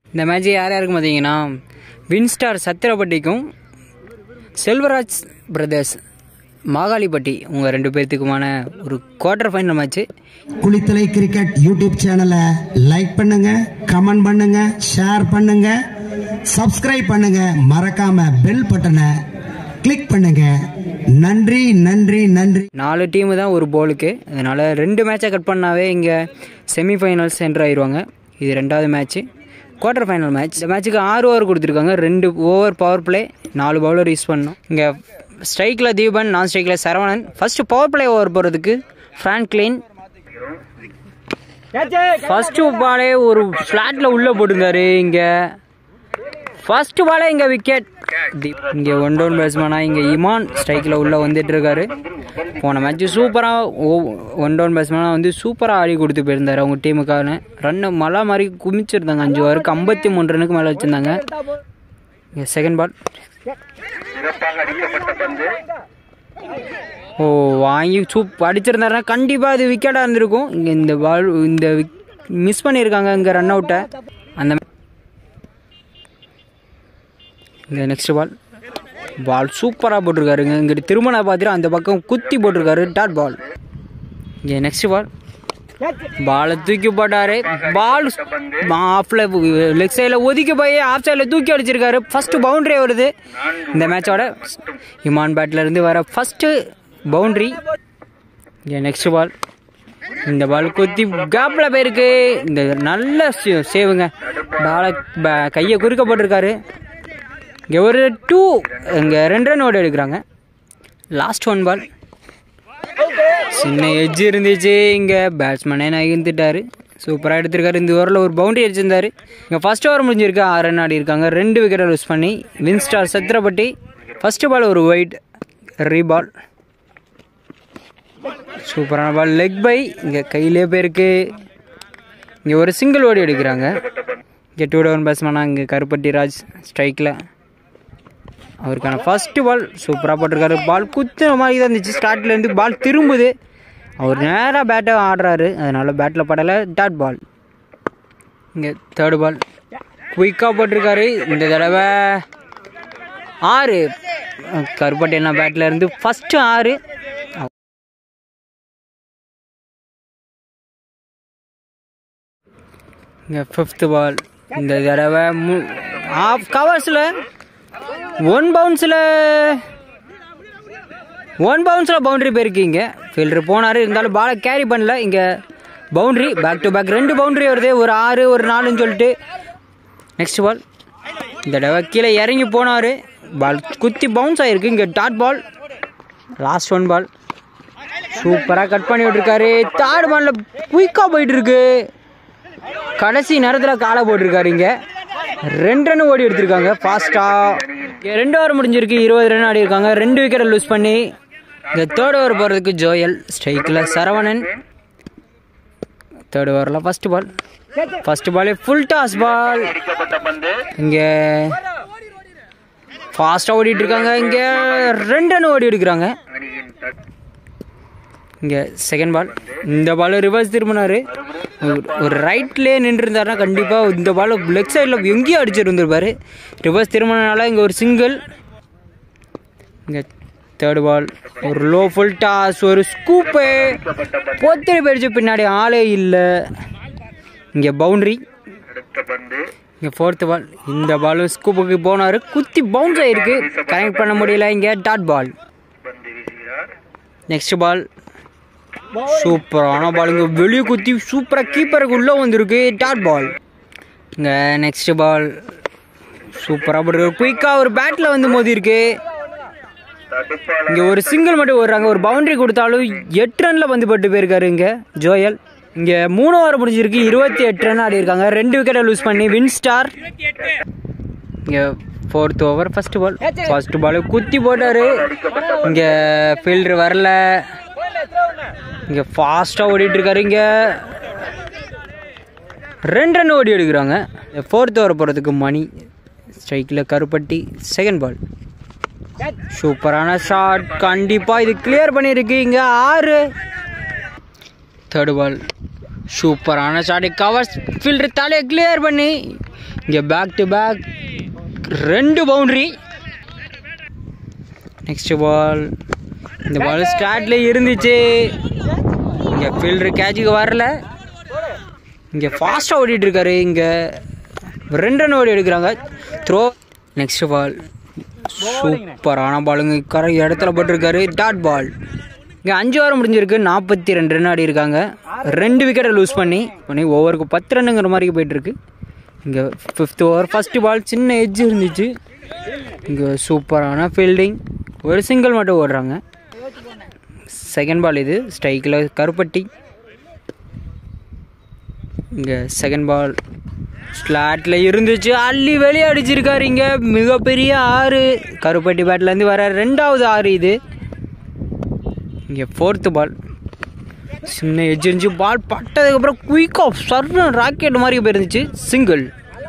இந்த மேட்ச் யார் யாருக்கு பார்த்தீங்கன்னா வின்ஸ்டார் சத்திரப்பட்டிக்கும் செல்வராஜ் பிரதர்ஸ் மாகாளிப்பட்டி உங்கள் ரெண்டு பேர்த்துக்குமான ஒரு quarter final match Kulithalai cricket YouTube சேனலை லைக் பண்ணுங்க கமெண்ட் பண்ணுங்க ஷேர் பண்ணுங்க சப்ஸ்கிரைப் பண்ணுங்க மறக்காம பெல் பட்டனை கிளிக் பண்ணுங்க நன்றி நன்றி நன்றி நாலு டீமு தான் ஒரு போலுக்கு அதனால் ரெண்டு மேட்சை கட் பண்ணாவே இங்கே செமிஃபைனல்ஸ் என்ட்ரு ஆயிடுவாங்க இது ரெண்டாவது மேட்ச்சு குவார்ட்டர் ஃபைனல் மேட்ச் இந்த மேட்ச்சுக்கு ஆறு ஓவர் கொடுத்துருக்காங்க ரெண்டு ஓவர் பவர் பிளே நாலு பவுலர் யூஸ் பண்ணோம் இங்கே ஸ்ட்ரைக்கில் தீபன் நான் ஸ்ட்ரைக்கில் Saravanan first power play over போகிறதுக்கு ஃப்ராங்க்லின் ஃபஸ்ட்டு பாலே ஒரு ஃப்ளாட்டில் உள்ளே போட்டிருந்தாரு இங்கே ஃபர்ஸ்ட் பாலே இங்கே விக்கெட் இங்கே ஒன் டவுன் பேட்ஸ்மேனாக இங்கே இமான் ஸ்ட்ரைக்கில் உள்ளே வந்துட்டு இருக்காரு போன மேட்ச் சூப்பராக ஒன் டவுன் பேட்ஸ்மேனாக வந்து சூப்பராக ஆடி கொடுத்து போயிருந்தார் அவங்க டீமுக்கான ரன்னு மழை மாதிரி குமிச்சிருந்தாங்க அஞ்சு ஓவருக்கு ஐம்பத்தி மூணு ரன்னுக்கு மேலே வச்சுருந்தாங்க இங்கே செகண்ட் பால் ஓ வாங்கி சூப் அடிச்சிருந்தாருன்னா கண்டிப்பாக இது விக்கெட்டாக இருந்திருக்கும் இங்கே இந்த பால் இந்த மிஸ் பண்ணியிருக்காங்க இங்கே ரன் அவுட்டை அந்த இங்கே நெக்ஸ்ட் பால் பால் சூப்பராக போட்டிருக்காருங்க இங்கிட்டு திருமண பார்த்துட்டு அந்த பக்கம் குத்தி போட்டிருக்காரு டாட் பால் இங்கே நெக்ஸ்ட் பால் பாலை தூக்கி போட்டாரு பால் ஆஃப்ல லெக் சைடில் ஒதுக்கி போய் ஆஃப் சைடில் தூக்கி அடிச்சிருக்காரு ஃபர்ஸ்ட் பவுண்டரி வருது இந்த மேட்சோட இமான் பேட்ல இருந்து வர ஃபர்ஸ்ட் பவுண்டரி இங்கே நெக்ஸ்ட் பால் இந்த பால் குத்தி கேப்பில் போயிருக்கு இந்த நல்ல சே- சேவுங்க பாலை ப- கையை குறுக்க போட்டிருக்காரு இங்கே ஒரு டூ இங்கே ரெண்டு ரன் ஓடி எடுக்கிறாங்க லாஸ்ட் ஒன் பால் சின்ன எட்ஜ் இருந்துச்சு இங்கே பேட்ஸ்மேனே நகர்ந்துட்டாரு சூப்பராக எடுத்திருக்காரு இந்த ஓவரில் ஒரு பவுண்டரி அடிச்சிருந்தாரு இங்கே ஃபர்ஸ்ட் ஓவர் முடிஞ்சிருக்கு ஆறு ரன் ஆடி இருக்காங்க ரெண்டு விக்கெட்டை லூஸ் பண்ணி வின்ஸ்டார் சத்திரப்பட்டி ஃபர்ஸ்ட் பால் ஒரு ஒயிட் ரீபால் சூப்பரான பால் லெக் பை இங்கே கையிலே போயிருக்கு இங்கே ஒரு சிங்கிள் ஓடி எடுக்கிறாங்க இங்கே டூ டவுன் பேட்ஸ்மேனாக இங்கே கருப்பட்டி ராஜ் ஸ்ட்ரைக்கில் அவருக்கான ஃபர்ஸ்ட் பால் சூப்பராக போட்டிருக்காரு பால் குத்துன மாதிரி தான் இருந்துச்சு ஸ்டார்ட்லேருந்து பால் திரும்புது அவர் நேராக பேட்டை ஆடுறாரு அதனால பேட்டில் படலை டாட் பால் இங்கே தேர்டு பால் குயிக்காக போட்டிருக்காரு இந்த தடவை ஆறு கருப்பட்டி என்ன பேட்டில் இருந்து ஃபஸ்ட்டு ஆறு இங்கே ஃபிஃப்த்து பால் இந்த தடவை மு ஆஃப் கவர்ஸில் ஒன் பவுன்ஸில் ஒன் பவுன்ஸில் பவுண்டரி போயிருக்கீங்க ஃபீல்டர் போனார் இருந்தாலும் பாலை கேரி பண்ணல இங்கே பவுண்டரி பேக் டு பேக் ரெண்டு பவுண்டரி வருது ஒரு ஆறு ஒரு நாலுன்னு சொல்லிட்டு நெக்ஸ்ட் பால் இந்த தடவை கீழே இறங்கி போனார் பால் குத்தி பவுன்ஸ் ஆகிருக்கு இங்கே dot ball last one ball சூப்பராக கட் பண்ணி விட்டுருக்காரு தேர்ட் பாலில் குயிக்காக போயிட்டு இருக்கு கடைசி நேரத்தில் காலை போட்டிருக்காரு இங்கே ரெண்டு ரன் ஓடி எடுத்திருக்காங்க ஃபாஸ்ட்டாக ரெண்டு ஓவர் முடிஞ்சிருக்கு இருபது ரன் ஆடி இருக்காங்க ரெண்டு விக்கெட்டை லூஸ் பண்ணி இந்த தேர்ட் ஓவர் போகிறதுக்கு ஜோயல் ஸ்ட்ரைக்கில் சரவணன் தேர்ட் ஓவரில் ஃபர்ஸ்ட் பால் ஃபர்ஸ்ட் பாலே ஃபுல் டாஸ் பால் இங்கே ஃபாஸ்ட்டாக ஓடிட்டு இருக்காங்க இங்கே ரெண்டு ரன் ஓடி எடுக்கிறாங்க இங்கே செகண்ட் பால் இந்த பால் ரிவர்ஸ் திரும்பினாரு ஒரு- ஒரு ரைட்லேயே நின்றுருந்தாருன்னா கண்டிப்பாக இந்த பால் லெக் சைடில் எங்கேயும் அடிச்சிருந்துருப்பாரு ரிவர்ஸ் திரும்பினால இங்கே ஒரு சிங்கிள் இங்கே தேர்ட் பால் ஒரு லோ ஃபுல் டாஸ் ஒரு ஸ்கூப்பு பொத்திரி போயிடுச்சு பின்னாடி ஆளே இல்லை இங்கே பவுண்ட்ரி இங்கே ஃபோர்த்து பால் இந்த பாலும் ஸ்கூப்புக்கு போனார் குத்தி பவுன்ஸ் ஆயிருக்கு கனெக்ட் பண்ண முடியல இங்கே டாட் பால் நெக்ஸ்ட் பால் சூப்பரான பால் இங்கே வெளியே குத்தி சூப்பராக கீப்பருக்கு உள்ளே வந்திருக்கு டாட் பால் இங்கே நெக்ஸ்ட் பால் சூப்பராக போட்டுருக்கு குயிக்காக ஒரு பேட்டில் வந்து மோதி இருக்கு இங்கே ஒரு சிங்கிள் மட்டும் ஓடுறாங்க ஒரு பவுண்டரி கொடுத்தாலும் எட்டு ரனில் வந்து பட்டு போயிருக்காரு இங்கே ஜோயல் இங்கே மூணு ஓவர் முடிஞ்சிருக்கு இருபத்தி எட்டு ரன் ஆடி இருக்காங்க ரெண்டு விக்கெட்டை லூஸ் பண்ணி வின் ஸ்டார் இங்கே fourth over first ball first ball குத்தி போட்டார் இங்கே ஃபீல்டர் வரல இங்கே ஃபாஸ்ட்டாக ஓடிட்டு இருக்காரு இங்கே ரெண்டு ரன் ஓடி எடுக்கிறாங்க ஃபோர்த் ஓவர் போகிறதுக்கு மணி ஸ்ட்ரைக்கில் கருப்பட்டி செகண்ட் பால் சூப்பரான ஷாட் கண்டிப்பாக இது கிளியர் பண்ணியிருக்கு இங்கே ஆறு தேர்டு பால் சூப்பரான ஷாட் கவர்ஸ் ஃபீல்டர் தலையை கிளியர் பண்ணி இங்கே பேக் டு பேக் ரெண்டு பவுண்ட்ரி நெக்ஸ்ட் பால் இந்த பால் ஸ்டார்ட்ல இருந்துச்சு இங்கே ஃபீல்டர் கேட்சுக்கு வரல இங்கே ஃபாஸ்ட்டாக ஓடிட்டு இருக்காரு இங்கே ரெண்டு ரன் ஓடி எடுக்கிறாங்க த்ரோ நெக்ஸ்ட் பால் சூப்பரான பாலுங்க கரை இடத்துல போட்டிருக்காரு டாட் பால் இங்கே அஞ்சு ஓவர் முடிஞ்சிருக்கு நாற்பத்தி ரெண்டு ரன் ஆடி இருக்காங்க ரெண்டு விக்கெட்டை லூஸ் பண்ணி பண்ணி ஓவருக்கு பத்து ரன்னுங்கிற மாதிரி போயிட்டுருக்கு இங்கே ஃபிஃப்த் ஓவர் ஃபஸ்ட்டு பால் சின்ன எட்ஜ் இருந்துச்சு இங்கே சூப்பரான ஃபீல்டிங் ஒரு சிங்கிள் மட்டும் ஓடுறாங்க செகண்ட் பால் இது ஸ்ட்ரைக்கில் கருப்பட்டி இங்கே செகண்ட் பால் ஸ்லாட்டில் இருந்துச்சு அள்ளி வெளியே அடிச்சிருக்காரு இங்கே மிகப்பெரிய ஆறு கருப்பட்டி பேட்லேருந்து வர ரெண்டாவது ஆறு இது இங்கே ஃபோர்த்து பால் சின்ன எட்ஜ் இருந்துச்சு பால் பட்டதுக்கப்புறம் குயிக் ஆஃப் சர்னு ராக்கெட் மாதிரி போயிருந்துச்சு சிங்கிள்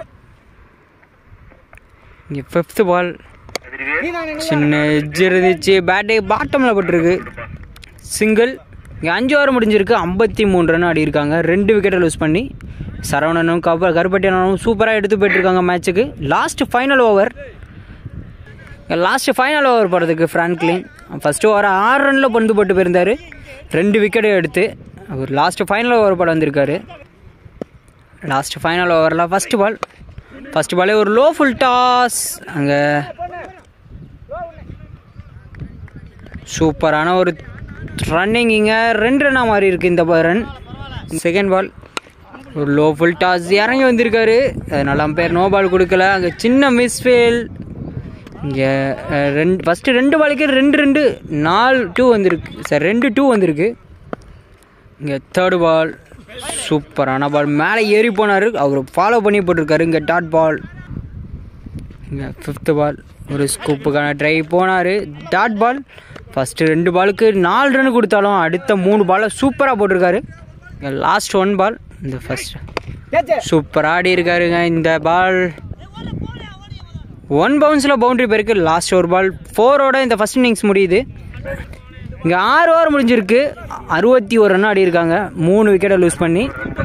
இங்கே ஃபிஃப்த்து பால் சின்ன எட்ஜ் இருந்துச்சு பேட்டே பாட்டமில் பட்டிருக்கு சிங்கிள் இங்கே அஞ்சு ஓவர் முடிஞ்சிருக்கு ஐம்பத்தி மூணு ரன் ஆடி இருக்காங்க ரெண்டு விக்கெட்டை லூஸ் பண்ணி சரவணனும் கப கருப்பட்டியனும் சூப்பராக எடுத்து போயிட்டுருக்காங்க மேட்ச்சுக்கு last final over last final over போகிறதுக்கு ஃப்ரான்க்லின் ஃபஸ்ட்டு ஓவர் ஆறு ரனில் பந்து போட்டு போயிருந்தார் ரெண்டு விக்கெட்டை எடுத்து அவர் லாஸ்ட் ஃபைனல் ஓவர் போட வந்திருக்காரு லாஸ்ட் ஃபைனல் ஓவரில் ஃபஸ்ட்டு பால் ஃபஸ்ட்டு பாலே ஒரு லோ ஃபுல் டாஸ் அங்கே சூப்பரான ஒரு ரன்னிங் இங்கே ரெண்டு ரன்னாக மாறி இருக்குது இந்த ரன் செகண்ட் பால் ஒரு லோ ஃபுல் டாஸ் இறங்கி வந்திருக்காரு அதனால அம்பையர் நோ பால் கொடுக்கல அங்கே சின்ன மிஸ்ஃபேல் இங்கே ரெண்டு ஃபஸ்ட்டு ரெண்டு பாலுக்கு ரெண்டு ரெண்டு நாலு டூ வந்திருக்கு சார் ரெண்டு டூ வந்திருக்கு இங்கே தேர்டு பால் சூப்பரான பால் மேலே ஏறி போனார் அவர் ஃபாலோ பண்ணி போட்டிருக்காரு இங்கே டாட் பால் இங்கே ஃபிஃப்த்து பால் ஒரு ஸ்கூப்புக்கான ட்ரை போனார் டாட் பால் ஃபஸ்ட்டு ரெண்டு பாலுக்கு நாலு ரன் கொடுத்தாலும் அடுத்த மூணு பாலை சூப்பராக போட்டிருக்காரு இங்கே லாஸ்ட் ஒன் பால் இந்த ஃபஸ்ட் சூப்பராக ஆடி இருக்காருங்க இந்த பால் ஒன் பவுன்ஸில் பவுண்டரி போயிருக்கு லாஸ்ட் ஒரு பால் ஃபோரோட இந்த ஃபஸ்ட் இன்னிங்ஸ் முடியுது இங்கே ஆறு ஓவர் முடிஞ்சிருக்கு அறுபத்தி ஒரு ரன் ஆடி இருக்காங்க மூணு விக்கெட்டை லூஸ் பண்ணி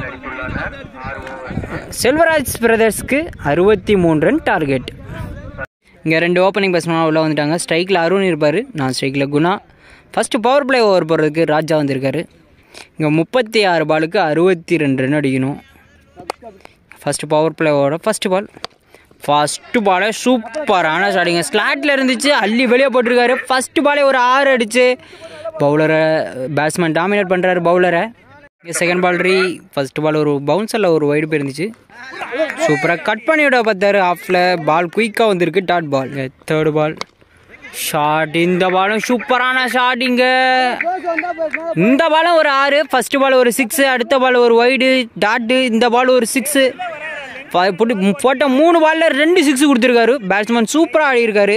செல்வராஜ் பிரதர்ஸ்க்கு அறுபத்தி மூணு ரன் டார்கெட் இங்கே ரெண்டு ஓப்பனிங் பேட்ஸ்மேன் உள்ள வந்துட்டாங்க ஸ்ட்ரைக்கில் அருண் இருப்பார் நான் ஸ்ட்ரைக்கில் Guna first power play over போடுறதுக்கு ராஜா வந்திருக்காரு இங்கே முப்பத்தி ஆறு பாலுக்கு அறுபத்தி ரெண்டு ரன் அடிக்கணும் ஃபஸ்ட்டு பவர் பிளே ஓவர ஃபஸ்ட்டு பால் ஃபஸ்ட்டு பாலே சூப்பரான ஸ்டார்டிங்க ஸ்லாட்டில் இருந்துச்சு அள்ளி வெளியே போட்டிருக்காரு ஃபஸ்ட்டு பாலே ஒரு ஆறு அடிச்சு பவுலரை பேட்ஸ்மேன் டாமினேட் பண்ணுறாரு பவுலரை இங்கே செகண்ட் பால் ரீ ஃபர்ஸ்ட் பால் ஒரு பவுன்சரில் ஒரு வைடு போயிருந்துச்சு சூப்பராக கட் பண்ணி விட பார்த்தாரு ஆஃபில் பால் குயிக்காக வந்திருக்கு dot ball third ball shot இந்த பாலும் சூப்பரான ஷாட் இங்கே இந்த பாலும் ஒரு ஆறு ஃபர்ஸ்ட் பால் ஒரு சிக்ஸு அடுத்த பால் ஒரு வைடு டாட்டு இந்த பால் ஒரு சிக்ஸு போட்டு போட்ட மூணு பாலில் ரெண்டு சிக்ஸ் கொடுத்துருக்காரு பேட்ஸ்மேன் சூப்பராக ஆடியிருக்காரு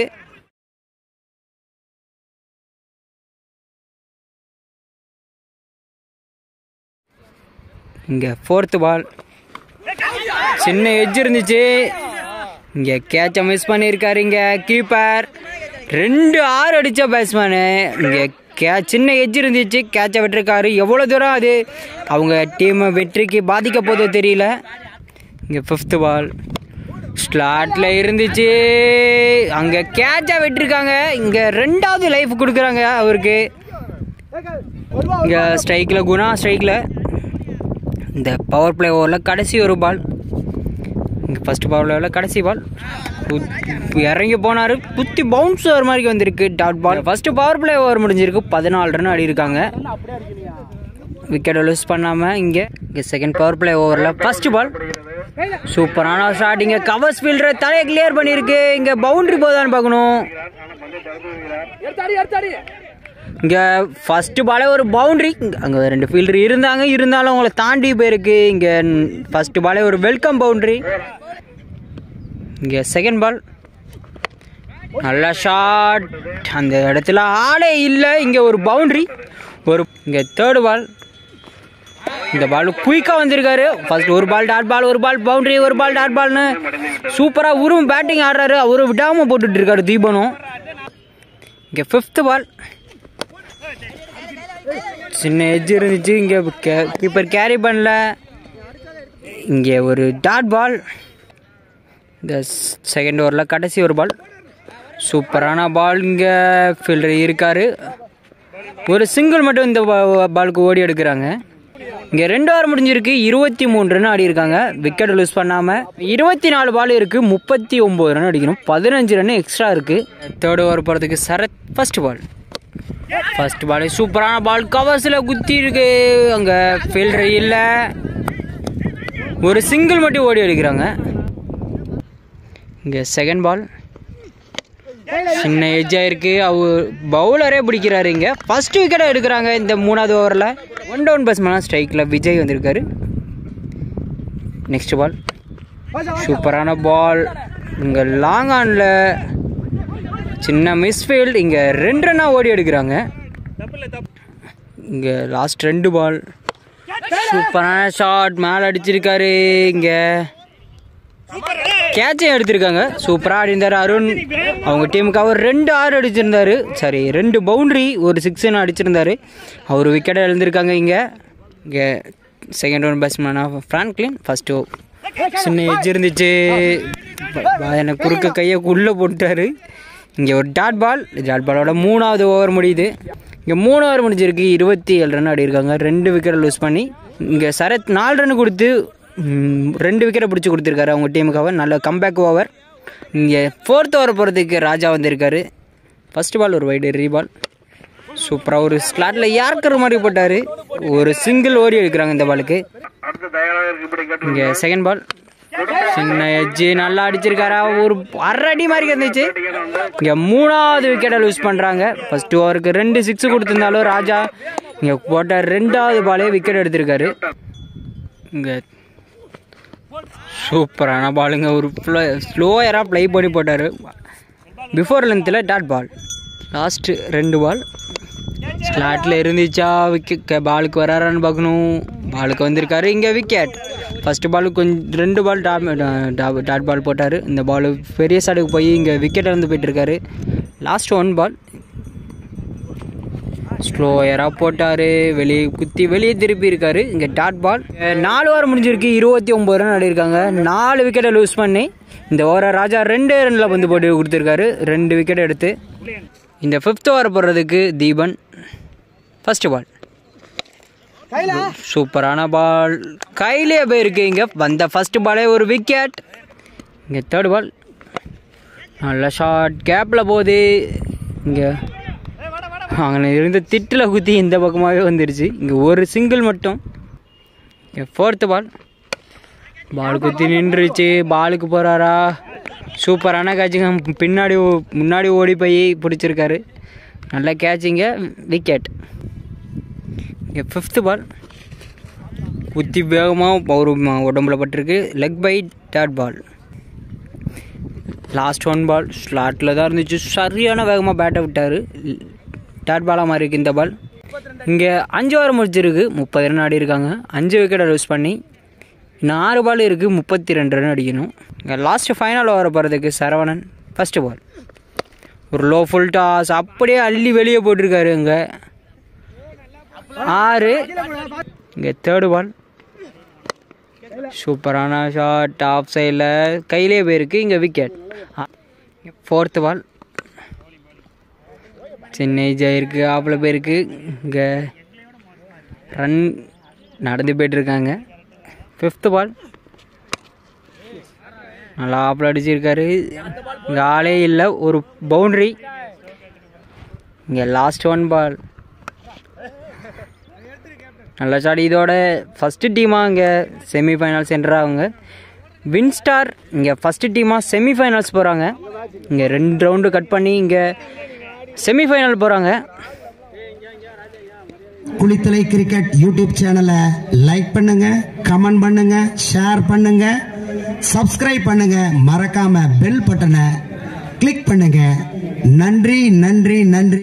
இங்கே ஃபோர்த்து பால் சின்ன எட்ஜ் இருந்துச்சு இங்கே கேட்சை மிஸ் பண்ணியிருக்காரு இங்கே கீப்பர் ரெண்டு ஆறு அடித்த பேட்ஸ்மேனு இங்கே கே சின்ன எட்ஜ் இருந்துச்சு கேட்சை விட்டுருக்காரு எவ்வளோ தூரம் அது அவங்க டீமை வெற்றிக்கு பாதிக்க போதோ தெரியல இங்கே ஃபிஃப்த்து பால் ஸ்லாட்டில் இருந்துச்சு அங்கே கேட்சை விட்டுருக்காங்க இங்கே ரெண்டாவது லைஃப் கொடுக்குறாங்க அவருக்கு இங்கே ஸ்ட்ரைக்கில் குணா ஸ்ட்ரைக்கில் இந்த பவர் பிளே ஓவரில் கடைசி ஒரு பால் இங்கே ஃபஸ்ட்டு பவர் பிளேவில் கடைசி பால் இறங்கி போனார் குத்தி பவுன்ஸ் வர மாதிரி வந்திருக்கு dot ball first power play over முடிஞ்சிருக்கு பதினாலு ரன் ஆடி இருக்காங்க விக்கெட்டை லூஸ் பண்ணாமல் இங்கே இங்கே செகண்ட் பவர் பிளே ஓவரில் ஃபஸ்ட்டு பால் சூப்பரான ஷாட் இங்கே கவர்ஸ் ஃபீல்டர் தலையை கிளியர் பண்ணியிருக்கு இங்கே பவுண்ட்ரி போதான்னு பார்க்கணும் இங்கே ஃபஸ்ட்டு பாலே ஒரு பவுண்ட்ரி அங்கே ரெண்டு ஃபீல்டர் இருந்தாங்க இருந்தாலும் அவங்கள தாண்டி போயிருக்கு இங்கே ஃபஸ்ட்டு பாலே ஒரு வெல்கம் பவுண்ட்ரி இங்கே செகண்ட் பால் நல்ல ஷாட் அந்த இடத்துல ஆளே இல்லை இங்கே ஒரு பவுண்ட்ரி ஒரு இங்கே தேர்டு பால் இந்த பால் குயிக்காக வந்திருக்காரு ஃபர்ஸ்ட் ஒரு பால் டாட் பால் ஒரு பால் பவுண்டரி ஒரு பால் டாட் பால்னு சூப்பராக உரும் பேட்டிங் ஆடுறாரு அவரு விடாமல் போட்டுட்டு இருக்காரு தீபனும் இங்கே ஃபிஃப்த்து பால் சின்ன எட்ஜ் இருந்துச்சு இங்கே கீப்பர் கேரி பண்ணல இங்கே ஒரு டாட் பால் இந்த செகண்ட் ஓவரில் கடைசி ஒரு பால் சூப்பரான பால் இங்கே ஃபீல்டர் இருக்கார் ஒரு சிங்கிள் மட்டும் இந்த பா- பாலுக்கு ஓடி எடுக்கிறாங்க இங்கே ரெண்டு ஓவர் முடிஞ்சிருக்கு இருபத்தி மூணு ரன் ஆடி இருக்காங்க விக்கெட் லூஸ் பண்ணாமல் இருபத்தி நாலு பால் இருக்குது முப்பத்தி ஒம்பது ரன் அடிக்கணும் பதினஞ்சு ரன் எக்ஸ்ட்ரா இருக்குது தேர்ட் ஓவர் போகிறதுக்கு Sarath first ball first ball சூப்பரான பால் கவர்ஸில் குத்தி இருக்கு அங்கே ஃபீல்டர் இல்லை ஒரு சிங்கிள் மட்டும் ஓடி அடிக்கிறாங்க இங்கே செகண்ட் பால் சின்ன எஜ்ஜாக இருக்கு அவர் பவுலரே பிடிக்கிறாரு இங்கே ஃபர்ஸ்ட் விக்கெட்டை எடுக்கிறாங்க இந்த மூணாவது ஓவரில் ஒன் டவுன் பேட்ஸ்மேனாக ஸ்ட்ரைக்கில் விஜய் வந்திருக்காரு நெக்ஸ்ட் பால் சூப்பரான பால் இங்கே லாங் ஆனில் சின்ன மிஸ்ஃபீல்ட் இங்கே ரெண்டு ரன்னாக ஓடி எடுக்கிறாங்க இங்கே லாஸ்ட் ரெண்டு பால் சூப்பரான ஷாட் மேலே அடிச்சிருக்காரு இங்கே கேட்சையும் எடுத்திருக்காங்க சூப்பராக ஆடிருந்தார் அருண் அவங்க டீமுக்காக ஒரு ரெண்டு ஆறு அடிச்சிருந்தாரு சாரி ரெண்டு பவுண்டரி ஒரு சிக்ஸ்னு அடிச்சிருந்தாரு அவர் விக்கெட்டை எழுந்திருக்காங்க இங்கே இங்கே செகண்ட் ரவுண்ட் பேட்ஸ்மேனாக ஃப்ரான்க்லின் ஃபஸ்ட்டு சின்ன எஜ் இருந்துச்சு எனக்கு குறுக்க கையை உள்ளே போட்டாரு இங்கே ஒரு டாட் பால் டாட் பாலோட மூணாவது ஓவர் முடியுது இங்கே மூணு ஓவர் முடிஞ்சிருக்கு இருபத்தி ஏழு ரன் ஆடி இருக்காங்க ரெண்டு விக்கெட் லூஸ் பண்ணி இங்கே சரத் நாலு ரன் கொடுத்து ம், ரெண்டு விக்கெட்டை பிடிச்சி கொடுத்துருக்காரு அவங்க டீமுக்காக நல்ல கம்பேக் ஓவர் இங்கே ஃபோர்த் ஓவர் போகிறதுக்கு ராஜா வந்திருக்காரு ஃபர்ஸ்ட் பால் ஒரு வைடு ரீ பால் சூப்பராக ஒரு ஸ்லாட்டில் யார்க்கர் மாதிரி போட்டார் ஒரு சிங்கிள் ஓடி எடுக்கிறாங்க இந்த பாலுக்கு இங்கே செகண்ட் பால் சின்ன எஜ்ஜு நல்லா அடிச்சிருக்காரா ஒரு அரை அடி மாதிரி இருந்துச்சு இங்கே மூணாவது விக்கெட்டை லூஸ் பண்ணுறாங்க ஃபர்ஸ்ட் ஓவருக்கு ரெண்டு சிக்ஸ் கொடுத்துருந்தாலும் ராஜா இங்கே போட்ட ரெண்டாவது பாலே விக்கெட் எடுத்திருக்காரு இங்கே சூப்பரான பாலுங்க ஒரு ஸ்லோயராக ப்ளே பண்ணி போட்டார் பிஃபோர் லென்த்தில் டாட் பால் லாஸ்ட்டு ரெண்டு பால் ஸ்லாட்டில் இருந்துச்சா விக்கெட் பாலுக்கு வராரான்னு பார்க்கணும் பாலுக்கு வந்திருக்காரு இங்கே விக்கெட் ஃபஸ்ட்டு பால் கொஞ்சம் ரெண்டு பால் டாப் டாட் பால் போட்டார் இந்த பால் பெரிய சைடுக்கு போய் இங்கே விக்கெட் இருந்து போயிட்டுருக்காரு லாஸ்ட் ஒன் பால் ஸ்லோயராக போட்டார் வெளியே குத்தி வெளியே திருப்பி இருக்காரு இங்கே டாட் பால் அஹ் நாலு ஓவர் முடிஞ்சிருக்கு இருபத்தி ஒம்பது ரன் ஆடிருக்காங்க நாலு விக்கெட்டை லூஸ் பண்ணி இந்த ஓவரை ராஜா ரெண்டு ரனில் வந்து போட்டு கொடுத்துருக்காரு ரெண்டு விக்கெட் எடுத்து இந்த ஃபிஃப்த் ஓவர் போடுறதுக்கு தீபன் ஃபர்ஸ்ட் பால் சூப்பரான பால் கையிலே போயிருக்கு இங்கே வந்த ஃபர்ஸ்ட் பாலே ஒரு விக்கெட் இங்கே தேர்ட் பால் நல்ல ஷாட் கேப்பில் போகுது இங்கே அங்கே இருந்த திட்டில் குத்தி இந்த பக்கமாகவே வந்துருச்சு இங்கே ஒரு சிங்கிள் மட்டும் இங்கே ஃபோர்த்து பால் பால் குத்தி நின்றுச்சு பாலுக்கு போகிறாரா சூப்பரான கேட்சிங்க பின்னாடி ஓ- முன்னாடி ஓடி போய் பிடிச்சிருக்காரு நல்ல கேட்சிங்க விக்கெட் இங்கே ஃபிஃப்த்து பால் குத்தி வேகமாக ஒரு ம- உடம்புல பட்டிருக்கு leg bye dot ball last one ball ஸ்லாட்டில் தான் இருந்துச்சு சரியான வேகமாக பேட்டை விட்டார் டாட் பாலாக மாதிரி இருக்கு இந்த பால் இங்கே அஞ்சு ஓவர் முடிச்சிருக்கு முப்பது ரன் ஆடி இருக்காங்க அஞ்சு விக்கெட்டை லூஸ் பண்ணி இன்னும் ஆறு பால் இருக்குது முப்பத்தி ரெண்டு ரன் அடிக்கணும் இங்கே லாஸ்ட் ஃபைனல் ஓவர் போகிறதுக்கு சரவணன் ஃபஸ்ட்டு பால் ஒரு லோ ஃபுல் டாஸ் அப்படியே அள்ளி வெளியே போட்டிருக்காரு இங்கே ஆறு இங்கே தேர்டு பால் சூப்பரான ஷாட் ஆஃப் சைடில் கையிலே போயிருக்கு இங்கே விக்கெட் ஃபோர்த்து பால் சென்னை ஜெயிருக்கு ஆப்பில் போயிருக்கு இங்கே ரன் நடந்து போயிட்டுருக்காங்க ஃபிஃப்த்து பால் நல்லா ஆப்பில் அடிச்சிருக்காரு இங்கே ஆளே இல்லை ஒரு பவுண்ட்ரி இங்கே லாஸ்ட் ஒன் பால் நல்ல ஷாட் இதோட ஃபஸ்ட்டு டீமாக இங்கே செமிஃபைனல்ஸ் அவங்க வின் ஸ்டார் இங்கே ஃபஸ்ட்டு டீமாக செமிஃபைனல்ஸ் போகிறாங்க இங்கே ரெண்டு ரவுண்டு கட் பண்ணி இங்கே செமிஃபைனல் போகிறாங்க குளித்தலை கிரிக்கெட் யூடியூப் சேனலை லைக் பண்ணுங்க கமெண்ட் பண்ணுங்க ஷேர் பண்ணுங்க சப்ஸ்கிரைப் பண்ணுங்க மறக்காம பெல் பட்டனை கிளிக் பண்ணுங்க நன்றி நன்றி நன்றி